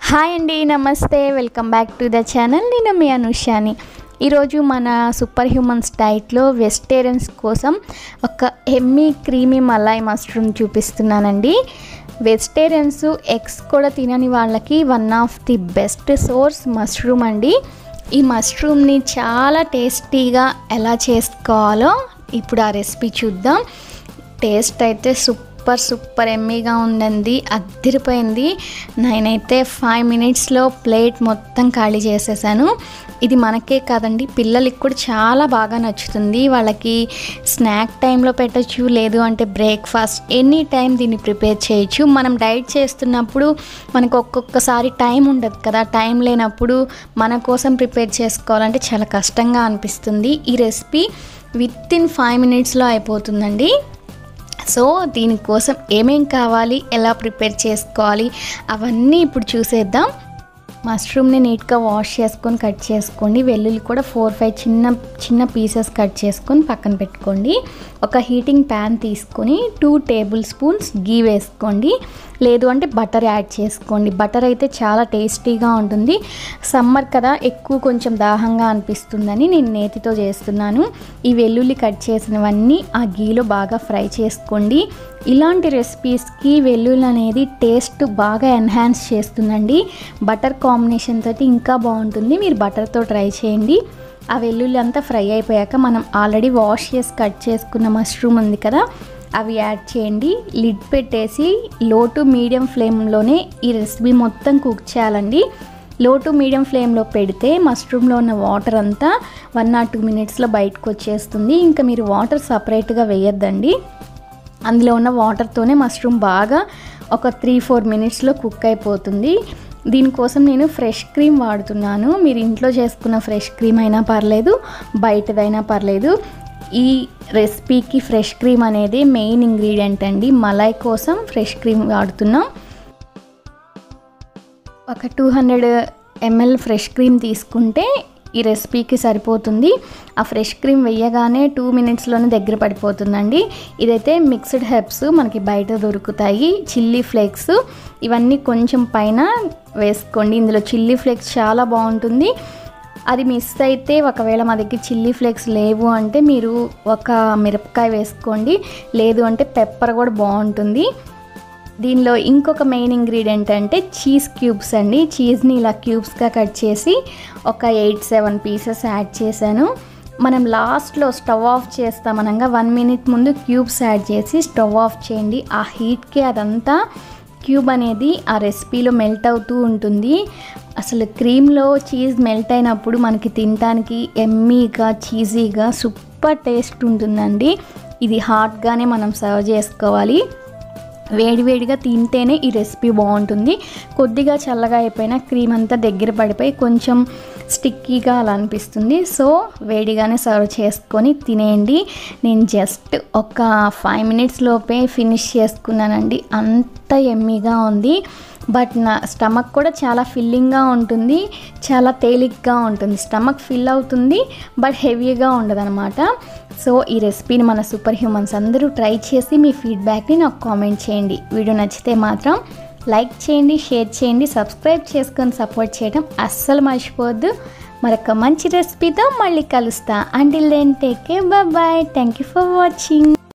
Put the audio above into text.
hi అండి నమస్తే welcome back to the channel నేను మీ అనుషాని ఈరోజు మన సూపర్ హ్యూమన్స్ డైట్లో వెజిటేరియన్స్ కోసం ఒక ఎమ్మీ క్రీమీ మలాయ్ మష్రూమ్ చూపిస్తున్నానండి వెజిటేరియన్స్ ఎగ్స్ కూడా తినని వాళ్ళకి one of the best source mushroom అండి ఈ మష్రూమ్ని చాలా టేస్టీగా ఎలా చేసుకోవాలో ఇప్పుడు ఆ రెసిపీ చూద్దాం టేస్ట్ అయితే సూపర్ సూపర్ ఎమ్మీగా ఉందండి అద్దరిపోయింది నేనైతే ఫైవ్ మినిట్స్లో ప్లేట్ మొత్తం ఖాళీ చేసేసాను ఇది మనకే కాదండి పిల్లలకి కూడా చాలా బాగా నచ్చుతుంది వాళ్ళకి స్నాక్ టైంలో పెట్టచ్చు లేదు అంటే బ్రేక్ఫాస్ట్ ఎనీ టైం దీన్ని ప్రిపేర్ చేయొచ్చు మనం డైట్ చేస్తున్నప్పుడు మనకు ఒక్కొక్కసారి టైం ఉండదు కదా టైం లేనప్పుడు మన కోసం ప్రిపేర్ చేసుకోవాలంటే చాలా కష్టంగా అనిపిస్తుంది ఈ రెసిపీ విత్ ఇన్ ఫైవ్ మినిట్స్లో అయిపోతుందండి సో దీనికోసం ఏమేం కావాలి ఎలా ప్రిపేర్ చేసుకోవాలి అవన్నీ ఇప్పుడు చూసేద్దాం మష్రూమ్ని నీట్గా వాష్ చేసుకొని కట్ చేసుకోండి వెల్లుల్లి కూడా ఫోర్ ఫైవ్ చిన్న చిన్న పీసెస్ కట్ చేసుకొని పక్కన పెట్టుకోండి ఒక హీటింగ్ ప్యాన్ తీసుకొని టూ టేబుల్ స్పూన్స్ గీ వేసుకోండి లేదు అంటే బటర్ యాడ్ చేసుకోండి బటర్ అయితే చాలా టేస్టీగా ఉంటుంది సమ్మర్ కదా ఎక్కువ కొంచెం దాహంగా అనిపిస్తుందని నేను నేతితో చేస్తున్నాను ఈ వెల్లుల్లి కట్ చేసినవన్నీ ఆ గీలో బాగా ఫ్రై చేసుకోండి ఇలాంటి రెసిపీస్కి వెల్లుల్లి అనేది టేస్ట్ బాగా ఎన్హాన్స్ చేస్తుందండి బటర్ కాంబినేషన్ తోటి ఇంకా బాగుంటుంది మీరు బటర్తో ట్రై చేయండి ఆ వెల్లుల్లి అంతా ఫ్రై అయిపోయాక మనం ఆల్రెడీ వాష్ చేసి కట్ చేసుకున్న మష్రూమ్ ఉంది కదా అవి యాడ్ చేయండి లిడ్ పెట్టేసి లో టు మీడియం ఫ్లేమ్లోనే ఈ రెసిపీ మొత్తం కుక్ చేయాలండి లో టు మీడియం ఫ్లేమ్లో పెడితే మష్రూమ్లో ఉన్న వాటర్ అంతా వన్ ఆర్ టూ మినిట్స్లో బయటకు వచ్చేస్తుంది ఇంకా మీరు వాటర్ సపరేట్గా వేయొద్దండి అందులో ఉన్న వాటర్తోనే మష్రూమ్ బాగా ఒక త్రీ ఫోర్ మినిట్స్లో కుక్ అయిపోతుంది దీనికోసం నేను ఫ్రెష్ క్రీమ్ వాడుతున్నాను మీరు ఇంట్లో చేసుకున్న ఫ్రెష్ క్రీమ్ అయినా పర్లేదు బయటదైనా పర్లేదు ఈ రెసిపీకి ఫ్రెష్ క్రీమ్ అనేది మెయిన్ ఇంగ్రీడియంట్ అండి మలాయ్ కోసం ఫ్రెష్ క్రీమ్ వాడుతున్నాం ఒక two hundred ML fresh cream తీసుకుంటే ఈ రెసిపీకి సరిపోతుంది ఆ ఫ్రెష్ క్రీమ్ వేయగానే టూ మినిట్స్లోనే దగ్గర పడిపోతుందండి ఇదైతే మిక్స్డ్ హెర్బ్స్ మనకి బయట దొరుకుతాయి చిల్లీ ఫ్లేక్స్ ఇవన్నీ కొంచెం పైన వేసుకోండి ఇందులో చిల్లీ ఫ్లేక్స్ చాలా బాగుంటుంది అది మిస్ అయితే ఒకవేళ మా దగ్గర చిల్లీ ఫ్లేక్స్ లేవు అంటే మీరు ఒక మిరపకాయ వేసుకోండి లేదు అంటే పెప్పర్ కూడా బాగుంటుంది దీనిలో ఇంకొక మెయిన్ ఇంగ్రీడియంట్ అంటే చీజ్ క్యూబ్స్ అండి చీజ్ని ఇలా క్యూబ్స్గా కట్ చేసి ఒక ఎయిట్ సెవెన్ పీసెస్ యాడ్ చేశాను మనం లాస్ట్లో స్టవ్ ఆఫ్ చేస్తామనగా వన్ మినిట్ ముందు క్యూబ్స్ యాడ్ చేసి స్టవ్ ఆఫ్ చేయండి ఆ హీట్కి అదంతా క్యూబ్ అనేది ఆ రెసిపీలో మెల్ట్ అవుతూ ఉంటుంది అసలు క్రీమ్లో చీజ్ మెల్ట్ అయినప్పుడు మనకి తినడానికి ఎమ్మీగా చీజీగా సూపర్ టేస్ట్ ఉంటుందండి ఇది హాట్గానే మనం సర్వ్ చేసుకోవాలి వేడివేడిగా తింటేనే ఈ రెసిపీ బాగుంటుంది కొద్దిగా చల్లగా అయిపోయినా క్రీమ్ అంతా దగ్గర పడిపోయి కొంచెం స్టిక్కీగా అలా అనిపిస్తుంది సో వేడిగానే సర్వ్ చేసుకొని తినేయండి నేను జస్ట్ ఒక ఫైవ్ మినిట్స్ లోపే ఫినిష్ చేసుకున్నానండి అంత ఎమ్మీగా ఉంది బట్ నా స్టమక్ కూడా చాలా ఫిల్లింగ్గా ఉంటుంది చాలా తేలిగ్గా ఉంటుంది స్టమక్ ఫిల్ అవుతుంది బట్ హెవీగా ఉండదన్నమాట సో ఈ రెసిపీని మన సూపర్ హ్యూమన్స్ అందరూ ట్రై చేసి మీ ఫీడ్బ్యాక్ని నాకు కామెంట్ చేయండి వీడియో నచ్చితే మాత్రం లైక్ చేయండి షేర్ చేయండి సబ్స్క్రైబ్ చేసుకొని సపోర్ట్ చేయడం అస్సలు మర్చిపోవద్దు మరొక మంచి రెసిపీతో మళ్ళీ కలుస్తా until then take care bye thank you for watching